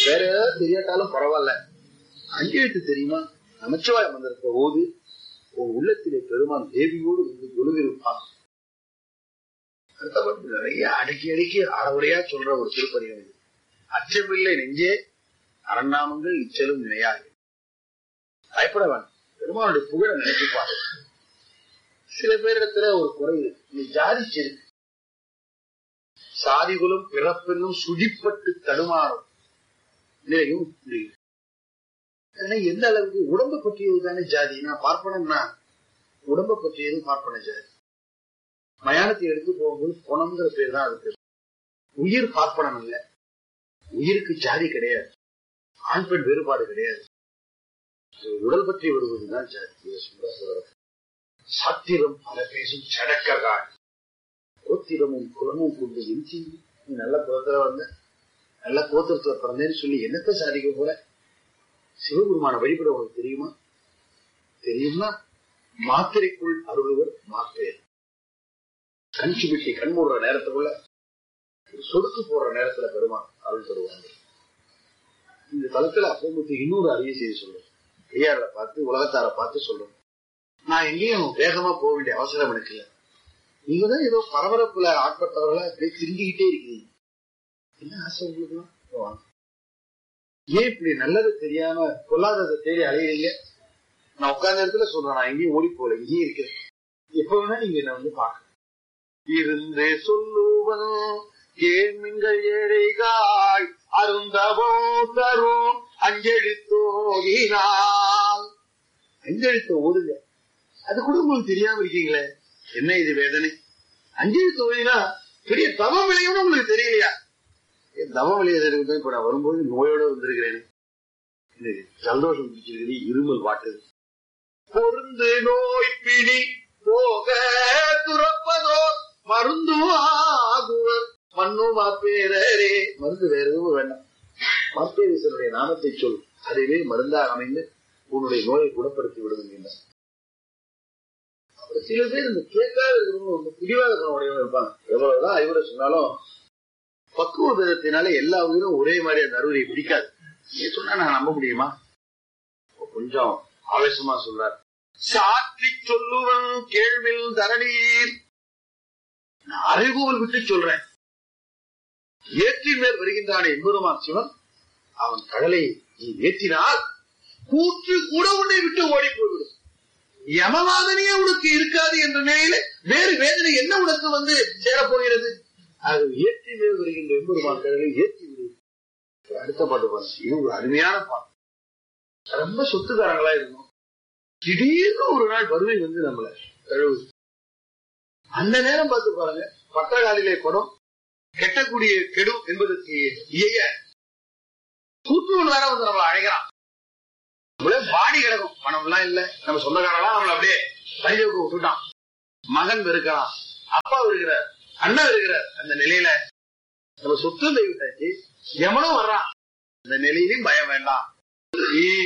வேற ஏதாவது தெரியாட்டாலும் பரவாயில்ல அஞ்செழுத்து தெரியுமா நமச்சிவாய மந்திரத்தை ஓது உன் உள்ளத்திலே பெருமான் தேவியோடு வந்து ஒழுகிருப்பான் அடுத்தபடி நிறைய அடக்கி அடக்கி அறவுரையா சொல்ற ஒரு திருப்பதிகம் இது அச்சமில்லை நெஞ்சே அரண்நாமங்கள் இச்சலும் நினையாது பயப்பட வேண்டாம் பெருமானுடைய புகழ நினைச்சுப்பாரு சில பேரிடத்துல ஒரு குறை இருக்கு. நீ ஜாதி செருக்கு சாதிகுலம் பிறப்பென்னும் சுழிப்பட்டு தடுமாறும் நிலையும் புரியுது ஆனா எந்த அளவுக்கு உடம்பை பற்றியது தானே ஜாதி நான் பார்ப்பனம்னா உடம்பை பற்றியது பார்ப்பன ஜாதி மயானத்தை எடுத்து போகும்போது குணம்ங்கிற பேர் தான் அதுக்கு உயிர் பார்ப்பனம் இல்ல உயிருக்கு ஜாதி கிடையாது ஆண் பெண் வேறுபாடு கிடையாது அது உடல் பற்றி வருவதுதான் ஜாதி இதை சொல்ல சொல்றார். சாத்திரம் பல பேசும் சடக்ககால் கோத்திரமும் குலமும் கொண்டு எஞ்சி நீ நல்ல குலத்துல வந்த நல்ல கோத்திரத்துல பிறந்தேன்னு சொல்லி என்னத்தை சாதிக்க போற சிவபெருமான வழிபட உனக்கு தெரியுமா தெரியுமா மாத்திரைக்குள் அருள்வர் மாத்திரை கண் சுமிட்டி கண் மூடுற நேரத்துக்குள்ள சொடுக்கு போடுற நேரத்துல பெருமான் அருள் தருவாங்க இந்த தளத்துல அப்பமுத்து இன்னொரு அறிய செய்தி சொல்றேன் ஐயாரை பார்த்து உலகத்தார பார்த்து சொல்றேன் நான் எங்கேயும் வேகமா போக வேண்டிய அவசரம் எனக்கு இல்லை நீங்க தான் ஏதோ பரபரப்புல ஆட்பட்டவர்களா அப்படியே திரும்பிக்கிட்டே இருக்கீங்க என்ன ஆசை உங்களுக்கு வாங்க ஏன் இப்படி நல்லது தெரியாம பொல்லாததை தேடி அலையிறீங்க நான் உட்கார்ந்த இடத்துல சொல்றேன் நான் எங்கேயும் ஓடி போகல இங்கேயே இருக்கிறேன் எப்ப வேணா நீங்க என்ன வந்து பாக்க இருந்தே சொல்லுவன் கேள்மிங்கள் ஏழைகாய் அருந்தவோ தரும் அஞ்செழுத்தோதினால் அஞ்செழுத்த ஓதுங்க அது கூட உங்களுக்கு தெரியாம இருக்கீங்களே என்ன இது வேதனை அஞ்செழுத்து ஓதினா பெரிய தவம் விளையும்னு உங்களுக்கு தெரியலையா ஏன் தவம் விளையாடுறது இப்ப நான் வரும்போது நோயோட வந்திருக்கிறேன் எனக்கு சந்தோஷம் பிடிச்சிருக்குது இருமல் வாட்டுது பொருந்து நோய் பிடி போக துறப்பதோ மருந்து ஆகுவர் மண்ணு மாப்பேரே மருந்து வேற எதுவும் வேண்டாம் மாப்பேரீசனுடைய நாமத்தை சொல் அதுவே மருந்தாக அமைந்து உன்னுடைய நோயை குணப்படுத்தி விடுகின்றன சில பேர் இந்த கேட்காத இருக்கிறவங்க ரொம்ப பிடிவாத குணம் உடையவங்க இருப்பாங்க எவ்வளவுதான் அறிவுரை சொன்னாலும் பக்குவ விதத்தினால எல்லா உயிரும் ஒரே மாதிரி அந்த அறுவரை பிடிக்காது நீ சொன்னா நான் நம்ப முடியுமா கொஞ்சம் ஆவேசமா சொல்றார் சாற்றி சொல்லுவன் கேள்வில் தரணீர் நான் அறைகூவல் விட்டு சொல்றேன் ஏற்றின் மேல் வருகின்றானே எம்பெருமான் சிவன் அவன் கடலை நீ ஏற்றினால் கூற்று கூட உன்னை விட்டு ஓடி போய்விடும் யமவாதனையே உனக்கு இருக்காது என்ற நிலையில வேறு வேதனை என்ன உனக்கு வந்து சேரப்போகிறது அது ஏற்றி மேல் வருகின்ற எம்பெருமான் கடலை ஏற்றி விடு அடுத்த பாட்டு பாருங்க இது ஒரு அருமையான பாட்டு ரொம்ப சொத்துக்காரங்களா இருந்தோம் திடீர்னு ஒரு நாள் வறுமை வந்து நம்மள தழுவுது அந்த நேரம் பார்த்து பாருங்க பட்டகாலிலே குடம் கெட்டக்கூடிய கெடும் என்பதற்கு இயைய கூட்டுவன் வேற வந்து நம்மள அழைக்கிறான் நம்மளே பாடி கிடக்கும் பணம் எல்லாம் இல்ல நம்ம சொந்தக்காரெல்லாம் நம்மள அப்படியே பரிஜவுக்கு விட்டுட்டான் மகன் இருக்கிறான் அப்பா இருக்கிறார் அண்ணன் இருக்கிறார் அந்த நிலையில நம்ம சொத்து விட்டாச்சு எவனும் வர்றான் அந்த நிலையிலும் பயம் வேண்டாம் நீ